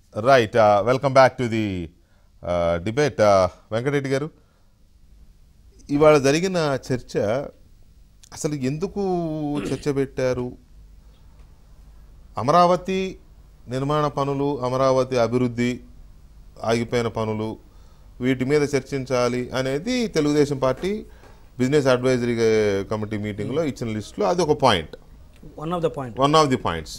Right welcome back to the debate Venkatareddy garu ఇవాళ జరిగిన చర్చ అసలు ఎందుకు చర్చ పెట్టారు అమరావతి నిర్మాణ పనులు అమరావతి అభివృద్ధి ఆగిపోయిన పనులు వీటి మీద చర్చించాలి అనేది Telugu Desam party business advisory committee మీటింగ్లో ఇచ్చిన లిస్టులో అది ఒక point one of the point one of the points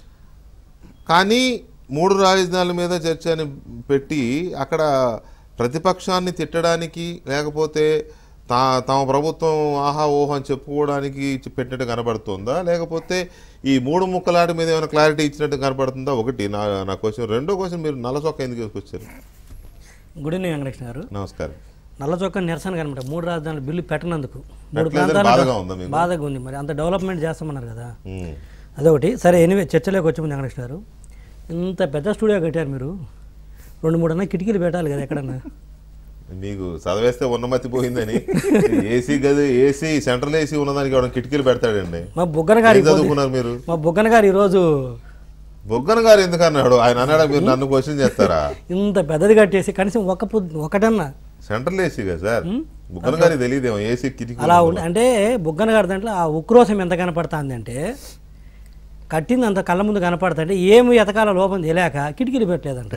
కానీ మూడు రాజధానుల మీద చర్చ అని పెట్టి అక్కడ ప్రతిపక్షాన్ని తిట్టడానికి లేకపోతే తా తమ ప్రభుత్వం ఆహా ఓహో అని చెప్పుకోవడానికి చి- పెట్టినట్టు కనబడుతుందా లేకపోతే ఈ మూడు ముక్కలాట మీద ఏమైనా క్లారిటీ ఇచ్చినట్టు కనబడుతుందా ఒకటి నా నా క్వశ్చన్ రెండో క్వశ్చన్ మీరు నల్ల చొక్కా ఎందుకు తీసుకొచ్చారు గుడ్ ఈవినింగ్ వెంకటేష్ గారు నమస్కారం నల్ల చొక్కా నిరసన కనమాట మూడు రాజధానులు బిల్లు పెట్టినందుకు మూడు పెట్టలేదని ప్రాంతాలు బాధగా ఉందా మీకు? బాధగా ఉంది మరి అంత డెవలప్మెంట్ చేస్తామన్నారు కదా ఉమ్. అదొకటి సరే ఎనివే చర్చలోకి వచ్చి ముందు వెంకటేష్ గారు ఇంత పెద్ద స్టూడియో కట్టారు మీరు రెండు మూడు అన్న కిటికీలు పెట్టాలి కదా ఎక్కడన్నా మీకు చదివేస్తే ఉన్నమతి పోయిందని ఏసీ గది ఏసీ సెంట్రల్ ఏసీ ఉన్నదానికి ఎవరైనా కిటికీలు పెడతాడండి మా బుగ్గన గారు ఏం చదువుకున్నారు మీరు మా బుగ్గన గారు ఈరోజు బొగ్గన గారు ఎందుకు అన్నాడు ఆయన అన్నాడా మీరు నన్ను క్వశ్చన్ చేస్తారా ఇంత పెద్దది కట్టేసి కనీసం ఒక పొద్దు ఒకటన్నా సెంట్రల్ ఏసీ కదా సార్ బుగ్గన గారికి తెలియదేమో ఏసీ కిటికీ అలా ఉండి అంటే బుగ్గన గారి దాంట్లో ఆ ఉక్రోషం ఎంత కనపడుతుంది అంటే కట్టింది అంత కళ్ళ ముందు కనపడుతుంటే ఏమి ఎతకాల లోపం తెలియక కిటికీలు పెట్టలేదంట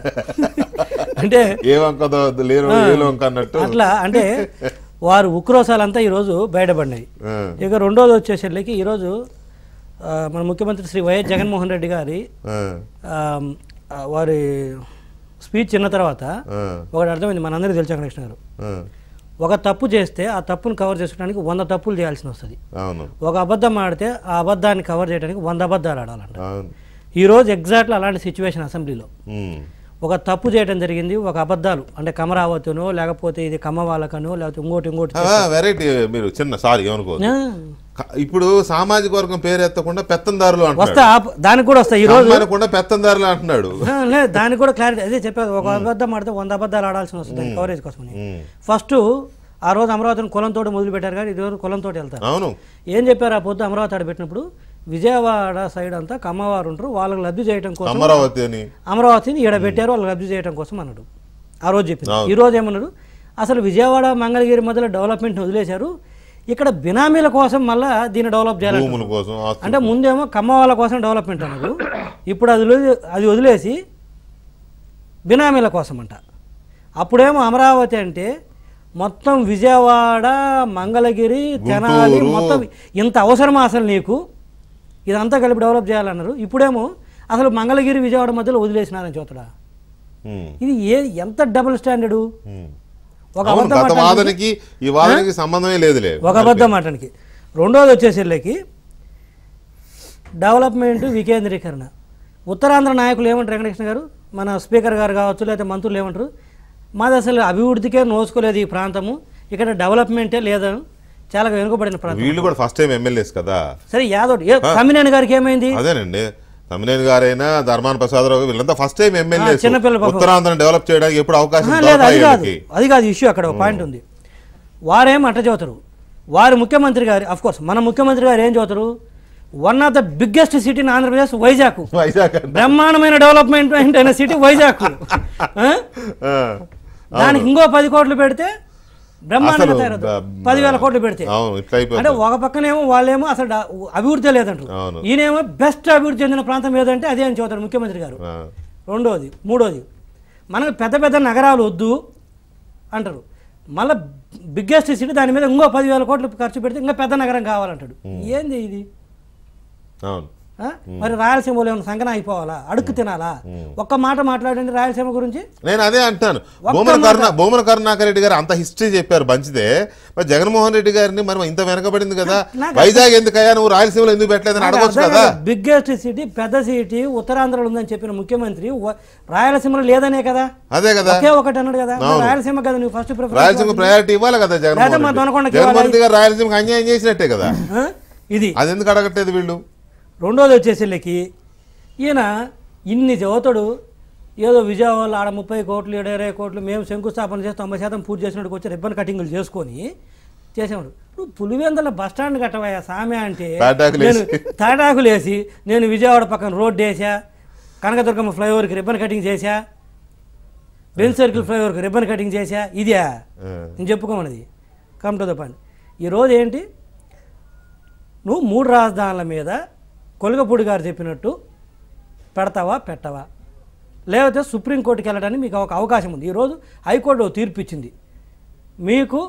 అంటే ఏ వంకదో లేరు ఏ వంక అన్నట్టు అట్లా అంటే వారు ఉక్రోషాలంతా ఈరోజు బయటపడినాయి ఆ, ఇక రెండోది వచ్చేసరికి ఈరోజు ఆ, మన ముఖ్యమంత్రి శ్రీ వైఎస్ జగన్మోహన్ రెడ్డి గారి ఆ, ఆ, ఆ, వారి స్పీచ్ చిన్న తర్వాత ఆ, ఒకటి అర్థమైంది మనందరికీ తెలుసు కృష్ణ గారు ఆ, ఒక తప్పు చేస్తే ఆ తప్పును కవర్ చేసుకోవడానికి వంద తప్పులు చేయాల్సి వస్తుంది అవును ఒక అబద్ధం ఆడితే ఆ అబద్ధాన్ని కవర్ చేయడానికి వంద అబద్ధాలు ఆడాలంట అవును ఈరోజు ఎగ్జాక్ట్లీ అలాంటి సిచ్యువేషన్ అసెంబ్లీలో ఉమ్, ఒక తప్పు చేయడం జరిగింది ఒక అబద్ధాలు అంటే కమరావతినో లేకపోతే ఇది కమ్మ వాళ్ళకనో లేకపోతే ఇంకోటి ఇంకోటి ఆ, వెరైటీ మీరు చిన్న సారీ ఏమనుకోదు ఆ, క- ఇప్పుడు సామాజిక వర్గం పేరు ఎత్తకుండా పెత్తందారులు వస్తా అంటున్నాడు ఆప్- దానికి కూడా వస్తాయి ఈరోజు అనకుండా పెత్తందారులు అంటున్నాడు ఆ, లేదు దానికి కూడా క్లారిటీ అదే చెప్పారు ఒక అబద్ధం ఆడితే వంద అబద్ధాలు ఆడాల్సి వస్తుంది కవరేజ్ కోసమని ఉమ్, ఫస్ట్ ఆ రోజు అమరావతిని కులంతో మొదలు పెట్టారు కానీ ఈ రోజు కులంతో వెళ్తారు అవును ఏం చెప్పారు ఆ పొద్దు అమరావతి ఆడ పెట్టినప్పుడు విజయవాడ సైడ్ అంతా కమ్మవారు ఉంటారు వాళ్ళకి లబ్ధి చేయడం కోసం అమరావతి అని అమరావతిని ఈడ పెట్టారు వాళ్ళకి లబ్ధి చేయడం కోసం అన్నాడు ఆ రోజు చెప్పింది అవును. ఈ రోజు ఏమన్నాడు అసలు విజయవాడ మంగళగిరి మధ్యలో డెవలప్మెంట్ వదిలేశారు ఇక్కడ బినామీల కోసం మళ్ళా దీన్ని డెవలప్ చేయాలి భూముల కోసం ఆస్తు- అంటే ముందేమో కమ్మ వాళ్ళ కోసం డెవలప్మెంట్ అన్నారు ఇప్పుడు అది వదిలే- అది వదిలేసి బినామీల కోసం అంట అప్పుడేమో అమరావతి అంటే మొత్తం విజయవాడ మంగళగిరి తెనాలి గుంటూరు. మొత్తం ఇంత అవసరమా అసలు నీకు ఇదంతా కలిపి డెవలప్ చేయాలన్నారు ఇప్పుడేమో అసలు మంగళగిరి విజయవాడ మధ్యలో వదిలేసినారని చూతడా ఉమ్, ఇది ఏ ఎంత డబుల్ స్టాండర్డు ఉమ్. ఒక అవును, అబద్ధం గత మాట్లాడి- వాదనకి ఈ వాదనకి సంబంధమే లేదులే ఒక అబద్ధం మాటనికి రెండోది వచ్చేసరికి డెవలప్మెంట్ వికేంద్రీకరణ ఉత్తరాంధ్ర నాయకులు ఏమంటారు వెంకటకృష్ణ గారు మన స్పీకర్ గారు కావచ్చు లేకపోతే మంత్రులు ఏమంటారు మాది అసలు అభివృద్ధికే నోచుకోలేదు ఈ ప్రాంతము ఇక్కడ డెవలప్మెంటే లేదు చాలా వెనుకబడిన ప్రాంతం వీళ్ళు కూడా ఫస్ట్ టైం ఎమ్మెల్యేస్ కదా సరే యాదవ్ ఏ కమినేని గారికి ఏమైంది అదేనండి తమ్మినేని గారైనా ధర్మాన ప్రసాదరావు వీళ్ళంతా ఫస్ట్ టైం ఎమ్మెల్యేస్ చిన్నపిల్ల పాపం. ఉత్తరాంధ్రను డెవలప్ చేయడానికి ఎప్పుడు అవకాశం ఆహా, లేదు అది దొరకాయి కాదు వీళ్ళకి. అది కాదు ఇష్యూ అక్కడ ఒక పాయింట్ ఉంది వారేం అట్ట చదువుతారు వారి ముఖ్యమంత్రి గారు అఫ్ కోర్స్ మన ముఖ్యమంత్రి గారు ఏం చదువుతారు one of the biggest city in Andhra Pradesh Vizag Vizag అంటే. బ్రహ్మాండమైన డెవలప్మెంట్ అయిన సిటీ వైజాగ్ ఆ? ఆ, దానికి ఇంకో పది కోట్లు పెడితే బ్రహ్మాండంగా అసలు తయారవుతుంది బ- పదివేల కోట్లు పెడితే అవును ఇట్లా అంటే అయిపోయింది ఒక పక్కనేమో వాళ్ళేమో అసలు డా- అభివృద్ధి లేదంటారు అవును. ఈయనేమో బెస్ట్ అభివృద్ధి చెందిన ప్రాంతం ఏదంటే అదే అని చదువుతారు ముఖ్యమంత్రి గారు ఆ, రెండోది మూడోది మనకు పెద్ద పెద్ద నగరాలు వద్దు అంటారు మళ్ళీ బిగ్గెస్ట్ సిటీ దాని మీద ఇంకో పదివేల కోట్లు ఖర్చు పెడితే ఇంకా పెద్ద నగరం కావాలంటాడు ఏంది ఇది అవును ఆ? మరి రాయలసీమలో ఏమైనా సంగన అయిపోవాలా అడుక్కు తినాలా ఒక్క మాట మాట్లాడండి రాయలసీమ గురించి నేను అదే అంటాను ఒక్క భూమన మాట. కరుణ భూమన కరుణాకర్ రెడ్డి గారు అంత హిస్టరీ చెప్పారు మంచిదే మరి జగన్మోహన్ రెడ్డి గారిని మరి ఇంత వెనకబడింది కదా నాకు వైజాగ్ ఎందుకయ్యా నువ్వు రాయలసీమలో ఎందుకు పెట్టలేదని అడగొచ్చు కదా బిగ్గెస్ట్ సిటీ పెద్ద సిటీ ఉత్తరాంధ్రలో ఉందని చెప్పిన ముఖ్యమంత్రి వ- రాయలసీమలో లేదనే కదా అదే కదా ఒకే ఒకటి అన్నాడు కదా మరి రాయలసీమ కదా నువ్వు ఫస్ట్ రాయలసీమ ప్రయారిటీ ఇవ్వాలి కదా లేదా జగన్మోహన్ మా రెడ్డి దొనకొండకి జగన్మోహన్ రెడ్డి గారు రాయలసీమకి అన్యాయం చేసినట్టే కదా ఇది అది ఎందుకు అడగట్లేదు వీళ్ళు రెండోది వచ్చేసరికి ఈయన ఇన్ని చదువుతాడు ఏదో విజయవాడలో ఆడ ముప్పై కోట్లు ఏడు ఇరవై కోట్లు మేము శంకుస్థాపన చేసి తొంభై శాతం పూర్తి చేసినట్టుకు వచ్చి రిబ్బన్ కటింగ్లు చేసుకొని చేసేవాడు నువ్వు పులివెందల బస్ స్టాండ్ కట్టవయ్యా సామె అంటే తాటాకులు నేను తాటాకులు వేసి నేను విజయవాడ పక్కన రోడ్డు వేసా కనకదుర్గమ్మ ఫ్లైఓవర్కి రిబ్బన్ కటింగ్ చేశా బెన్ సర్కిల్ ఫ్లైఓవర్కి రిబ్బన్ కటింగ్ చేశా ఇదే ఆ, నేను చెప్పుకోమన్నది కమ్ టు ద పాయింట్ ఈరోజు ఏంటి నువ్వు మూడు రాజధానుల మీద కొలగపూడి గారు చెప్పినట్టు పెడతావా పెట్టవా లేకపోతే సుప్రీంకోర్టుకి వెళ్ళడానికి మీకు ఒక అవకాశం ఉంది ఈరోజు హైకోర్టు ఓ తీర్పు ఇచ్చింది మీకు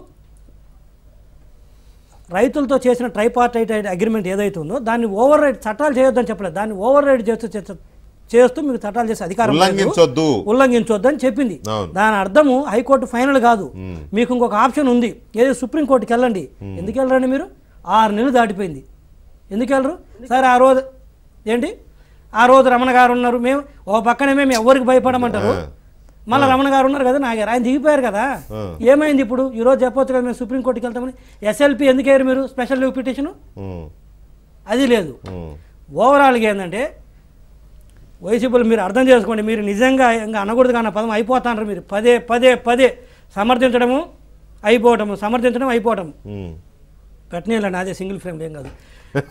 రైతులతో చేసిన ట్రైపార్టైట్ అగ్రిమెంట్ ఏదైతే ఉందో దాన్ని ఓవర్ రైడ్ చట్టాలు చేయొద్దని చెప్పలేదు దాన్ని ఓవర్ రైడ్ చేస్తూ చేస్తూ- చేస్తూ మీకు చట్టాలు చేసే అధికారం లేదు. ఉల్లంఘించొద్దు ఉల్లంఘించొద్దని చెప్పింది అవును. దాని అర్థము హైకోర్టు ఫైనల్ కాదు మీకు ఇంకొక ఆప్షన్ ఉంది ఏది సుప్రీంకోర్టుకి వెళ్ళండి ఎందుకు వెళ్ళరండి మీరు ఆరు నెలలు దాటిపోయింది ఎందుకు వెళ్ళరు సరే ఆ రోజు ఏంటి ఆ రోజు రమణ గారు ఉన్నారు మేము ఓ పక్కనే మేము ఎవరికి భయపడమంటారు ఆ. మళ్ళీ రమణ గారు ఉన్నారు కదా నాగారు ఆయన దిగిపోయారు కదా ఆ. ఏమైంది ఇప్పుడు ఈ రోజు చెప్పొచ్చు కదా మేము సుప్రీంకోర్టుకి వెళ్తామని ఎస్ఎల్పి ఎందుకు వేయరు మీరు స్పెషల్ లీవ్ పిటిషన్ ఉమ్, అది లేదు ఉమ్, ఓవరాల్గా ఏంటంటే వైసీపీలు మీరు అర్థం చేసుకోండి మీరు నిజంగా ఇంకా అనకూడదు కానీ పదం అయిపోతాంటారు మీరు పదే పదే పదే సమర్థించడము అయిపోవటము సమర్థించడం అయిపోవటం ఉమ్. పెట్టనీళ్ళండి అదే సింగిల్ ఫ్రేమ్ ఏం కాదు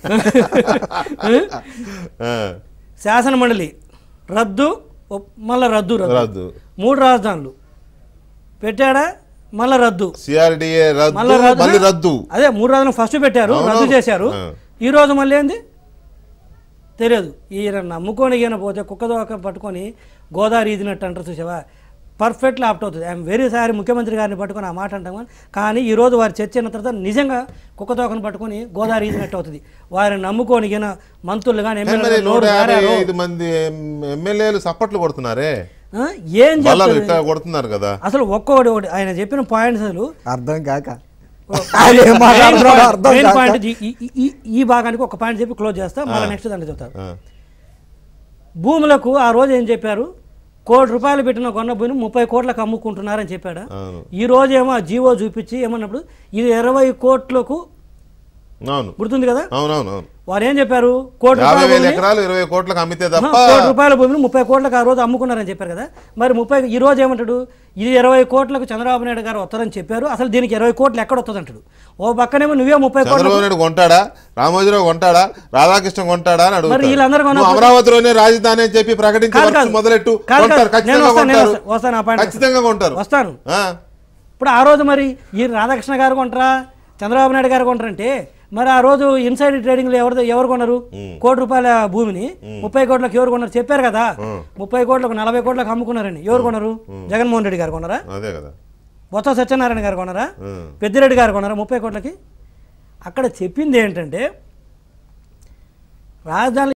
ఆ, శాసన మండలి రద్దు ఒప్- మళ్ళా రద్దు రద్దు రద్దు మూడు రాజధానులు పెట్టాడా మళ్ళా రద్దు సిఆర్డిఏ రద్దు మళ్ళా రద్దు మళ్ళీ రద్దు అదే మూడు రాజులు ఫస్ట్ పెట్టారు అవును. రద్దు చేశారు ఆ. ఈ రోజు మళ్ళీ ఏంది తెలియదు ఈయన నమ్ముకొని ఈయన పోతే కుక్కదోక పట్టుకొని గోదావరి ఈదినట్టు అంటారు చూసావా పర్ఫెక్ట్లీ ఆప్ట్ అవుతుంది ఐఎమ్ వెరీ సారీ ముఖ్యమంత్రి గారిని పట్టుకొని ఆ మాట అంటాం కానీ కానీ ఈ రోజు వారి చర్చ అయిన తర్వాత నిజంగా కుక్కతోకను పట్టుకొని గోదావరి ఈదినట్టు అవుతుంది వారిని నమ్ముకొని ఈయన మంత్రులు కానీ మరి ఎమ్మెల్యేలు నూట నోరు యాభై జారారు. ఐదు మంది ఎం- ఎమ్మెల్యేలు సప్పట్లు కొడుతున్నారే ఆ? ఏం బలాలు చెప్తారు ఇట్లా కొడుతున్నారు కదా అసలు ఒక్కొక్కటి ఒకటి ఆయన చెప్పిన పాయింట్స్ అసలు అర్థం కాక ఆయన ఏం మెయిన్ మాట్లాడుతున్నాడో పాయింట్- అర్థం మెయిన్ కాక పాయింట్ ఈ- ఈ- ఈ- ఈ భాగానికి ఒక పాయింట్ చెప్పి క్లోజ్ చేస్తా మళ్ళీ నెక్స్ట్ దాంట్లో చెప్తారు ఆ, భూములకు ఆ రోజు ఏం చెప్పారు కోటి రూపాయలు పెట్టిన కొన్న భూమిని ముప్పై కోట్లకు అమ్ముకుంటున్నారని చెప్పాడా అవును ఈ రోజు ఏమో ఆ జీవో చూపించి ఏమన్నప్పుడు ఇది ఇరవై కోట్లకు అవును గుర్తుంది కదా అవునవును అవును వారు ఏం చెప్పారు కోటి యాభై రూపాయల వేల భూమిని ఎకరాలు ఇరవై కోట్లకు అమ్మితే ఆ, తప్ప కోటి రూపాయల భూమిని ముప్పై కోట్లకు ఆ రోజు అమ్ముకున్నారని చెప్పారు కదా మరి ముప్పై ఈ రోజు ఏమంటాడు ఇది ఇరవై కోట్లకు చంద్రబాబు నాయుడు గారు వస్తారని చెప్పారు అసలు దీనికి ఇరవై కోట్లు ఎక్కడ వస్తుంది అంటాడు ఓ పక్కనేమో నువ్వే ముప్పై కోట్లు చంద్రబాబు నాయుడు కొంటాడా రామోజీరావు కొంటాడా రాధాకృష్ణ కొంటాడా అని అడుగుతారు వీళ్ళందరూ నువ్వు కొనకపోతే- అమరావతిలోనే రాజధాని అని చెప్పి ప్రకటించి కాదు, వర్క్స్ కాదు. మొదలెట్టు కాదు, కొంటారు కాదు. నేను ఖచ్చితంగా వస్తాను, నేను కొంటారు వస్తాను. వస్తాను, ఆ పాయింట్ ఖచ్చితంగా కొంటారు వస్తాను ఆ, ఇప్పుడు ఆ రోజు మరి ఈ రాధాకృష్ణ గారు కొంటారా చంద్రబాబు నాయుడు గారు కొంటారంటే మరి ఆ రోజు ఇన్సైడ్ ట్రేడింగ్లో ఎవరు ఎవరు కొన్నారు కోటి రూపాయల భూమిని ముప్పై కోట్లకు ఎవరు కొన్నారు చెప్పారు కదా ముప్పై కోట్లకు నలభై కోట్లకు అమ్ముకున్నారని ఎవరు కొన్నారు జగన్మోహన్ రెడ్డి గారు కొన్నారా అదే కదా బొత్స సత్యనారాయణ గారు కొన్నారా ఉం. పెద్దిరెడ్డి గారు కొన్నారా ముప్పై కోట్లకి అక్కడ చెప్పింది ఏంటంటే రాజధాని